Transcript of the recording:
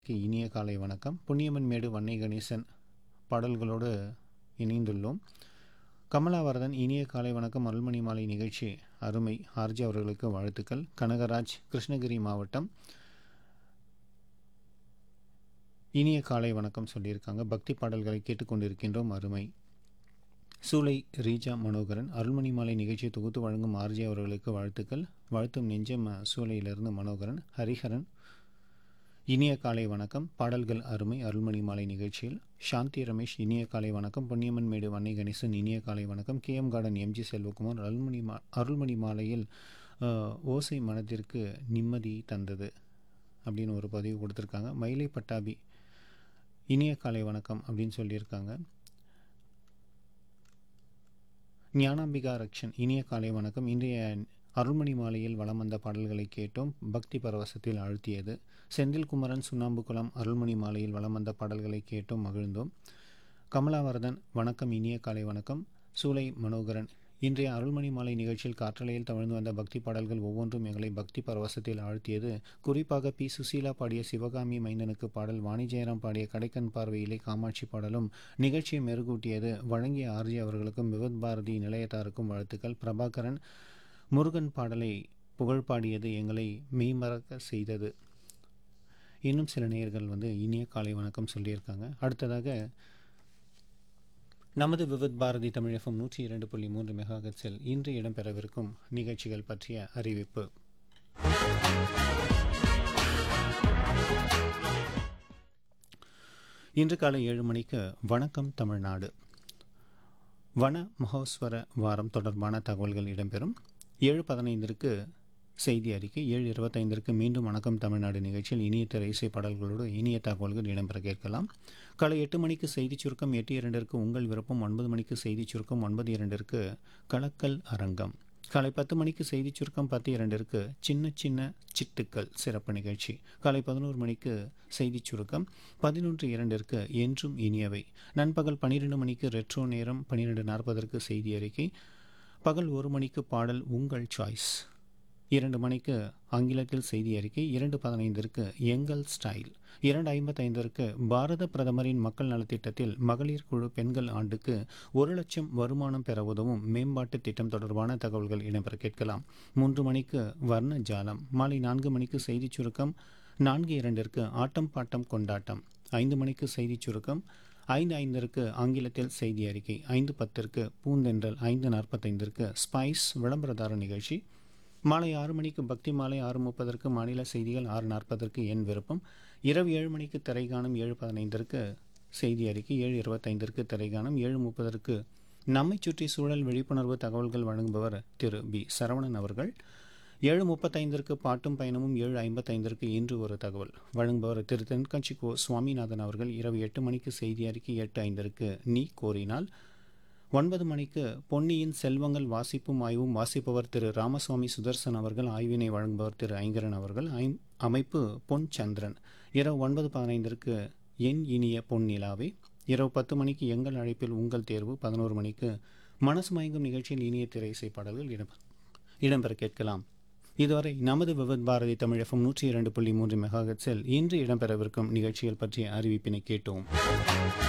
இனிய காலை வணக்கம் புண்ணியமன் மேடு வன்னை கணேசன் பாடல்களோடு இணைந்துள்ளோம் கமலாவரதன் இனிய காலை வணக்கம் அருள்மணி மாலை நிகழ்ச்சி அருமை ஆர்ஜி அவர்களுக்கு வாழ்த்துக்கள் கனகராஜ் கிருஷ்ணகிரி மாவட்டம் இனிய காலை வணக்கம் சொல்லியிருக்காங்க பக்தி பாடல்களை கேட்டுக்கொண்டிருக்கின்றோம் அருமை சூளை ரீஜா மனோகரன் அருள்மணி மாலை நிகழ்ச்சியை தொகுத்து வழங்கும் ஆர்ஜி அவர்களுக்கு வாழ்த்துக்கள் வாழ்த்தும் நெஞ்சம் சூளையிலிருந்து மனோகரன் ஹரிஹரன் இனிய காலை வணக்கம் பாடல்கள் அருமை அருள்மணி மாலை நிகழ்ச்சியில் சாந்தி ரமேஷ் இனிய காலை வணக்கம் பொன்னியம்மன் மேடு வன்னை கணேசன் இனிய காலை வணக்கம் K M garden MG Selvakumar Arulmani மா அருள்மணி மாலையில் அஹ், ஓசை மனதிற்கு நிம்மதி தந்தது அப்படின்னு ஒரு பதிவு கொடுத்துருக்காங்க மயிலை பட்டாபி இனிய காலை வணக்கம் அப்படின்னு சொல்லியிருக்காங்க ஞானாம்பிகா ரக்ஷன் இனிய காலை வணக்கம் இன்றைய அருள்மணி மாலையில் வலம் வந்த பாடல்களை கேட்டோம் பக்தி பரவசத்தில் ஆழ்த்தியது செந்தில் குமரன் சுண்ணாம்புக்குளம் அருள்மணி மாலையில் வலம் வந்த பாடல்களை கேட்டோம் மகிழ்ந்தோம் கமலாவரதன் வணக்கம் இனிய காலை வணக்கம் சூலை மனோகரன் இன்றைய அருள்மணி மாலை நிகழ்ச்சியில் காற்றலையில் தவழ்ந்து வந்த பக்தி பாடல்கள் ஒவ்வொன்றும் எங்களை பக்தி பரவசத்தில் ஆழ்த்தியது குறிப்பாக பி சுசீலா பாடிய சிவகாமி மைந்தனுக்கு பாடல் வாணி ஜெயராம் பாடிய கடைக்கண் பார்வையிலே காமாட்சி பாடலும் நிகழ்ச்சியை மெருகூட்டியது வழங்கிய ஆர்ஜி அவர்களுக்கும் விவத் பாரதி நிலையத்தாருக்கும் வாழ்த்துக்கள் பிரபாகரன் முருகன் பாடலை புகழ் பாடியது எங்களை மெய்மறக்க செய்தது இன்னும் சில நேயர்கள் வந்து இனிய காலை வணக்கம் சொல்லியிருக்காங்க அடுத்ததாக நமது விவித் பாரதி தமிழ் எஃப்எம் நூற்றி இரண்டு புள்ளி மூன்று மெகாகட்ஸில் இன்று இடம்பெறவிருக்கும் நிகழ்ச்சிகள் பற்றிய அறிவிப்பு இன்று காலை ஏழு மணிக்கு வணக்கம் தமிழ்நாடு வன மகோஸ்வர வாரம் தொடர்பான தகவல்கள் இடம்பெறும் ஏழு பதினைந்திற்கு செய்தி அறிக்கை ஏழு இருபத்தைந்திற்கு மீண்டும் வணக்கம் தமிழ்நாடு நிகழ்ச்சியில் இனிய திரை இசை பாடல்களோடு இனிய தகவல்கள் இடம்பெற கேட்கலாம் காலை எட்டு மணிக்கு செய்திச் சுருக்கம் எட்டு இரண்டிற்கு உங்கள் விருப்பம் ஒன்பது மணிக்கு செய்திச் சுருக்கம் ஒன்பது இரண்டிற்கு கலக்கல் அரங்கம் காலை பத்து மணிக்கு செய்திச் சுருக்கம் பத்து இரண்டிற்கு சின்ன சின்ன சிட்டுக்கள் சிறப்பு நிகழ்ச்சி காலை பதினோரு மணிக்கு செய்திச் சுருக்கம் பதினொன்று இரண்டிற்கு என்றும் இனியவை நண்பகல் பன்னிரெண்டு மணிக்கு ரெட்ரோ நேரம் பன்னிரெண்டு நாற்பதற்கு செய்தி அறிக்கை பகல் ஒரு மணிக்கு பாடல் உங்கள் சாய்ஸ் இரண்டு மணிக்கு ஆங்கிலத்தில் செய்தி அறிக்கை இரண்டு பதினைந்திற்கு எங்கள் ஸ்டைல் இரண்டு ஐம்பத்தைந்திற்கு பாரத பிரதமரின் மக்கள் நலத்திட்டத்தில் மகளிர் குழு பெண்கள் ஆண்டுக்கு ஒரு லட்சம் வருமானம் பெற உதவும் மேம்பாட்டு திட்டம் தொடர்பான தகவல்கள் இடம்பெற கேட்கலாம் மூன்று மணிக்கு வர்ண ஜாலம் மாலை நான்கு மணிக்கு செய்திச் சுருக்கம் நான்கு இரண்டிற்கு ஆட்டம் பாட்டம் கொண்டாட்டம் ஐந்து மணிக்கு செய்திச் சுருக்கம் ஐந்து ஐந்திற்கு ஆங்கிலத்தில் செய்தி அறிக்கை ஐந்து பத்திற்கு பூந்தென்றல் ஐந்து நாற்பத்தைந்திற்கு ஸ்பைஸ் விளம்பரதார நிகழ்ச்சி மாலை ஆறு மணிக்கு பக்தி மாலை ஆறு முப்பதற்கு மாநில செய்திகள் ஆறு நாற்பதற்கு என் விருப்பம் இரவு ஏழு மணிக்கு திரைகாணும் ஏழு பதினைந்திற்கு செய்தி அறிக்கை ஏழு இருபத்தைந்திற்கு திரைகாணும் ஏழு முப்பதற்கு நம்மை சுற்றி சூழல் விழிப்புணர்வு தகவல்கள் வழங்குபவர் திரு பி சரவணன் அவர்கள் ஏழு முப்பத்தைந்திற்கு பாட்டும் பயணமும் ஏழு ஐம்பத்தைந்திற்கு இன்று ஒரு தகவல் வழங்குபவர் திரு தென்கட்சி கோ சுவாமிநாதன் அவர்கள் இரவு எட்டு மணிக்கு செய்தி அறிக்கை எட்டு ஐந்திற்கு நீ கோரினால் ஒன்பது மணிக்கு பொன்னியின் செல்வங்கள் வாசிப்பும் ஆய்வும் வாசிப்பவர் திரு ராமசுவாமி சுதர்சன் அவர்கள் ஆய்வினை வழங்குபவர் திரு ஐங்கரன் அவர்கள் ஐம் அமைப்பு பொன் சந்திரன் இரவு ஒன்பது பதினைந்திற்கு என் இனிய பொன் நிலாவே இரவு பத்து மணிக்கு எங்கள் அழைப்பில் உங்கள் தேர்வு பதினோரு மணிக்கு மனசு மயங்கும் நிகழ்ச்சியில் இனிய திரை இசை பாடல்கள் இடம் இடம்பெற கேட்கலாம் இதுவரை நமது விவத் பாரதி தமிழ் எஃப்எம் நூற்றி இரண்டு புள்ளி மூன்று மெகாஹெட்ஸில் இன்று இடம்பெறவிருக்கும் நிகழ்ச்சிகள் பற்றிய அறிவிப்பினை கேட்டோம்